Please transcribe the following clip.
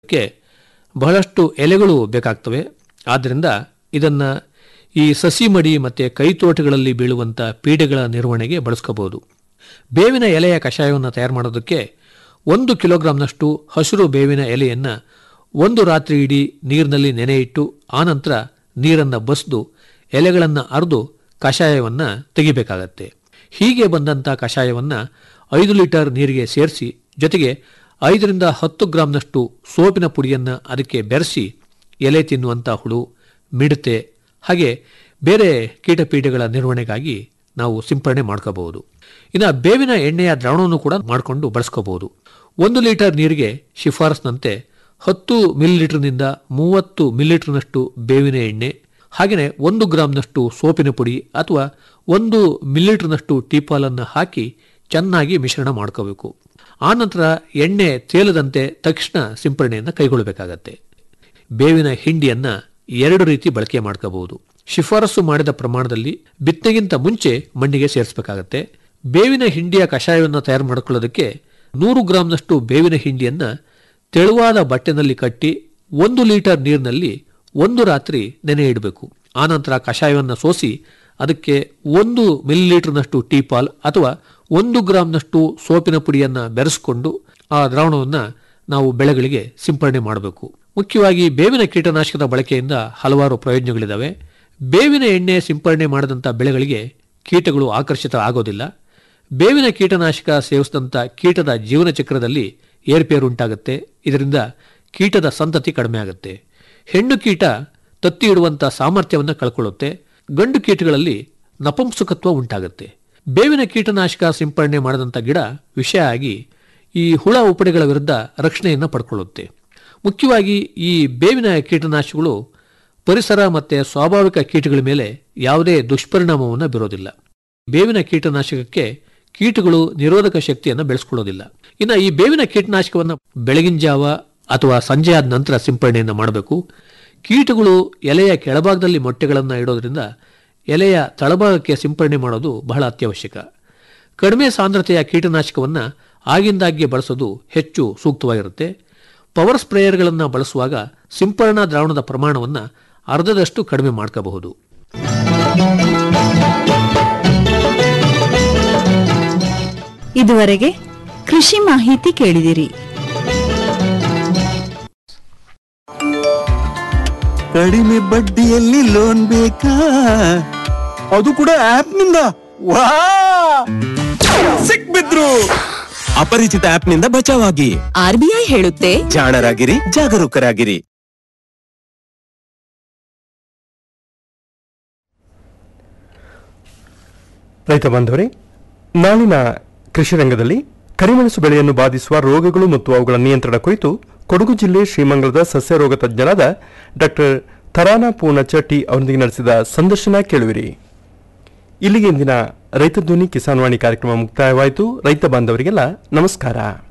ಕ್ಕೆ ಬಹಳಷ್ಟು ಎಲೆಗಳು ಬೇಕಾಗ್ತವೆ ಆದ್ದರಿಂದ ಇದನ್ನು ಈ ಸಸಿ ಮಡಿ ಮತ್ತು ಕೈತೋಟಗಳಲ್ಲಿ ಬೀಳುವಂಥ ಪೀಡೆಗಳ ನಿರ್ವಹಣೆಗೆ ಬಳಸ್ಕೋಬಹುದು ಬೇವಿನ ಎಲೆಯ ಕಷಾಯವನ್ನು ತಯಾರು ಮಾಡೋದಕ್ಕೆ ಒಂದು ಕಿಲೋಗ್ರಾಂನಷ್ಟು ಹಸಿರು ಬೇವಿನ ಎಲೆಯನ್ನು ಒಂದು ರಾತ್ರಿ ಇಡೀ ನೀರಿನಲ್ಲಿ ನೆನೆ ಇಟ್ಟು ಆನಂತರ ನೀರನ್ನು ಬಸಿದು ಎಲೆಗಳನ್ನು ಅರೆದು ಕಷಾಯವನ್ನು ತೆಗಿಬೇಕಾಗತ್ತೆ ಹೀಗೆ ಬಂದಂಥ ಕಷಾಯವನ್ನು ಐದು ಲೀಟರ್ ನೀರಿಗೆ ಸೇರಿಸಿ ಜೊತೆಗೆ ಐದರಿಂದ ಹತ್ತು ಗ್ರಾಂನಷ್ಟು ಸೋಪಿನ ಪುಡಿಯನ್ನು ಅದಕ್ಕೆ ಬೆರೆಸಿ ಎಲೆ ತಿನ್ನುವಂಥ ಹುಳು ಮಿಡತೆ ಹಾಗೆ ಬೇರೆ ಕೀಟಪೀಡೆಗಳ ನಿರ್ವಹಣೆಗಾಗಿ ನಾವು ಸಿಂಪರಣೆ ಮಾಡ್ಕೋಬಹುದು ಇನ್ನು ಬೇವಿನ ಎಣ್ಣೆಯ ದ್ರಾವಣವನ್ನು ಕೂಡ ಮಾಡಿಕೊಂಡು ಬಳಸ್ಕೋಬಹುದು ಒಂದು ಲೀಟರ್ ನೀರಿಗೆ ಶಿಫಾರಸ್ನಂತೆ ಹತ್ತು ಮಿಲಿಲೀಟರ್ನಿಂದ ಮೂವತ್ತು ಮಿಲಿಲೀಟರ್ನಷ್ಟು ಬೇವಿನ ಎಣ್ಣೆ ಹಾಗೆಯೇ ಒಂದು ಗ್ರಾಂನಷ್ಟು ಸೋಪಿನ ಪುಡಿ ಅಥವಾ ಒಂದು ಮಿಲಿಲೀಟರ್ನಷ್ಟು ಟೀಪಾಲನ್ನು ಹಾಕಿ ಚೆನ್ನಾಗಿ ಮಿಶ್ರಣ ಮಾಡ್ಕೋಬೇಕು ಆನಂತರ ಎಣ್ಣೆ ತೇಲದಂತೆ ತಕ್ಷಣ ಸಿಂಪರಣೆಯನ್ನು ಕೈಗೊಳ್ಳಬೇಕಾಗತ್ತೆ ಬೇವಿನ ಹಿಂಡಿಯನ್ನು ಎರಡು ರೀತಿ ಬಳಕೆ ಮಾಡ್ಕೋಬಹುದು ಶಿಫಾರಸು ಮಾಡಿದ ಪ್ರಮಾಣದಲ್ಲಿ ಬಿತ್ತನೆಗಿಂತ ಮುಂಚೆ ಮಣ್ಣಿಗೆ ಸೇರಿಸಬೇಕಾಗತ್ತೆ ಬೇವಿನ ಹಿಂಡಿಯ ಕಷಾಯವನ್ನು ತಯಾರು ಮಾಡಿಕೊಳ್ಳೋದಕ್ಕೆ ನೂರು ಗ್ರಾಂನಷ್ಟು ಬೇವಿನ ಹಿಂಡಿಯನ್ನು ತೆಳುವಾದ ಬಟ್ಟೆನಲ್ಲಿ ಕಟ್ಟಿ ಒಂದು ಲೀಟರ್ ನೀರಿನಲ್ಲಿ ಒಂದು ರಾತ್ರಿ ನೆನೆ ಇಡಬೇಕು ಆನಂತರ ಕಷಾಯವನ್ನು ಸೋಸಿ ಅದಕ್ಕೆ ಒಂದು ಮಿಲಿಲೀಟರ್ನಷ್ಟು ಟೀಪಾಲ್ ಅಥವಾ ಒಂದು ಗ್ರಾಂನಷ್ಟು ಸೋಪಿನ ಪುಡಿಯನ್ನು ಬೆರೆಸಿಕೊಂಡು ಆ ದ್ರಾವಣವನ್ನು ನಾವು ಬೆಳೆಗಳಿಗೆ ಸಿಂಪರಣೆ ಮಾಡಬೇಕು ಮುಖ್ಯವಾಗಿ ಬೇವಿನ ಕೀಟನಾಶಕದ ಬಳಕೆಯಿಂದ ಹಲವಾರು ಪ್ರಯೋಜನಗಳಿದ್ದಾವೆ ಬೇವಿನ ಎಣ್ಣೆ ಸಿಂಪರಣೆ ಮಾಡಿದಂಥ ಬೆಳೆಗಳಿಗೆ ಕೀಟಗಳು ಆಕರ್ಷಿತ ಆಗೋದಿಲ್ಲ ಬೇವಿನ ಕೀಟನಾಶಕ ಸೇವಿಸಿದಂಥ ಕೀಟದ ಜೀವನ ಚಕ್ರದಲ್ಲಿ ಏರ್ಪೇರು ಉಂಟಾಗುತ್ತೆ ಇದರಿಂದ ಕೀಟದ ಸಂತತಿ ಕಡಿಮೆ ಆಗುತ್ತೆ ಹೆಣ್ಣು ಕೀಟ ತತ್ತಿ ಇಡುವಂಥ ಸಾಮರ್ಥ್ಯವನ್ನು ಕಳ್ಕೊಳ್ಳುತ್ತೆ ಗಂಡು ಕೀಟಗಳಲ್ಲಿ ನಪುಂಸಕತ್ವ ಉಂಟಾಗುತ್ತೆ ಬೇವಿನ ಕೀಟನಾಶಕ ಸಿಂಪರಣೆ ಮಾಡಿದಂಥ ಗಿಡ ವಿಷ ಆಗಿ ಈ ಹುಳ ಉಪಡೆಗಳ ವಿರುದ್ಧ ರಕ್ಷಣೆಯನ್ನು ಪಡ್ಕೊಳ್ಳುತ್ತೆ ಮುಖ್ಯವಾಗಿ ಈ ಬೇವಿನ ಕೀಟನಾಶಕಗಳು ಪರಿಸರ ಮತ್ತು ಸ್ವಾಭಾವಿಕ ಕೀಟಗಳ ಮೇಲೆ ಯಾವುದೇ ದುಷ್ಪರಿಣಾಮವನ್ನು ಬೀರೋದಿಲ್ಲ ಬೇವಿನ ಕೀಟನಾಶಕಕ್ಕೆ ಕೀಟಗಳು ನಿರೋಧಕ ಶಕ್ತಿಯನ್ನು ಬೆಳೆಸ್ಕೊಳ್ಳೋದಿಲ್ಲ ಇನ್ನು ಈ ಬೇವಿನ ಕೀಟನಾಶಕವನ್ನು ಬೆಳಗಿನ ಜಾವ ಅಥವಾ ಸಂಜೆ ಆದ ನಂತರ ಸಿಂಪರಣೆಯನ್ನು ಮಾಡಬೇಕು ಕೀಟಗಳು ಎಲೆಯ ಕೆಳಭಾಗದಲ್ಲಿ ಮೊಟ್ಟೆಗಳನ್ನು ಇಡೋದ್ರಿಂದ ಎಲೆಯ ತಳಭಾಗಕ್ಕೆ ಸಿಂಪರಣೆ ಮಾಡೋದು ಬಹಳ ಅತ್ಯವಶ್ಯಕ ಕಡಿಮೆ ಸಾಂದ್ರತೆಯ ಕೀಟನಾಶಕವನ್ನು ಆಗಿಂದಾಗ್ಗೆ ಬಳಸೋದು ಹೆಚ್ಚು ಸೂಕ್ತವಾಗಿರುತ್ತೆ ಪವರ್ ಸ್ಪ್ರೇಯರ್ಗಳನ್ನು ಬಳಸುವಾಗ ಸಿಂಪರಣಾ ದ್ರಾವಣದ ಪ್ರಮಾಣವನ್ನು ಅರ್ಧದಷ್ಟು ಕಡಿಮೆ ಮಾಡ್ಕೋಬಹುದು ಇದುವರೆಗೆ ಕೃಷಿ ಮಾಹಿತಿ ಕೇಳಿದಿರಿ ಕಡಿಮೆ ಬಡ್ಡಿಯಲ್ಲಿ ಲೋನ್ ಬೇಕಾ ಅದು ಕೂಡ ಆಪ್ ನಿಂದ ವಾ ಸಿಕ್ಬಿದ್ರು ಅಪರಿಚಿತ ಆಪ್ ನಿಂದ ಬಚಾವಾಗಿ ಆರ್ಬಿಐ ಹೇಳುತ್ತೆ ಜಾಣರಾಗಿರಿ ಜಾಗರೂಕರಾಗಿರಿ ರೈತ ಬಾಂಧವರೇ ನಾಳಿನ ಕೃಷಿ ರಂಗದಲ್ಲಿ ಕರಿಮೆಣಸು ಬೆಳೆಯನ್ನು ಬಾಧಿಸುವ ರೋಗಗಳು ಮತ್ತು ಅವುಗಳ ನಿಯಂತ್ರಣ ಕುರಿತು ಕೊಡಗು ಜಿಲ್ಲೆ ಶ್ರೀಮಂಗಲದ ಸಸ್ಯ ರೋಗ ತಜ್ಞರಾದ ಡಾಕ್ಟರ್ ತರಾನಾ ಪೂರ್ಣಚ ಟಿ ಅವರೊಂದಿಗೆ ನಡೆಸಿದ ಸಂದರ್ಶನ ಕೇಳುವಿರಿ ಇಲ್ಲಿಗೆ ಇಂದಿನ ರೈತ ಧ್ವನಿ ಕಿಸಾನ್ ವಾಣಿ ಕಾರ್ಯಕ್ರಮ ಮುಕ್ತಾಯವಾಯಿತು ರೈತ ಬಾಂಧವರಿಗೆಲ್ಲ ನಮಸ್ಕಾರ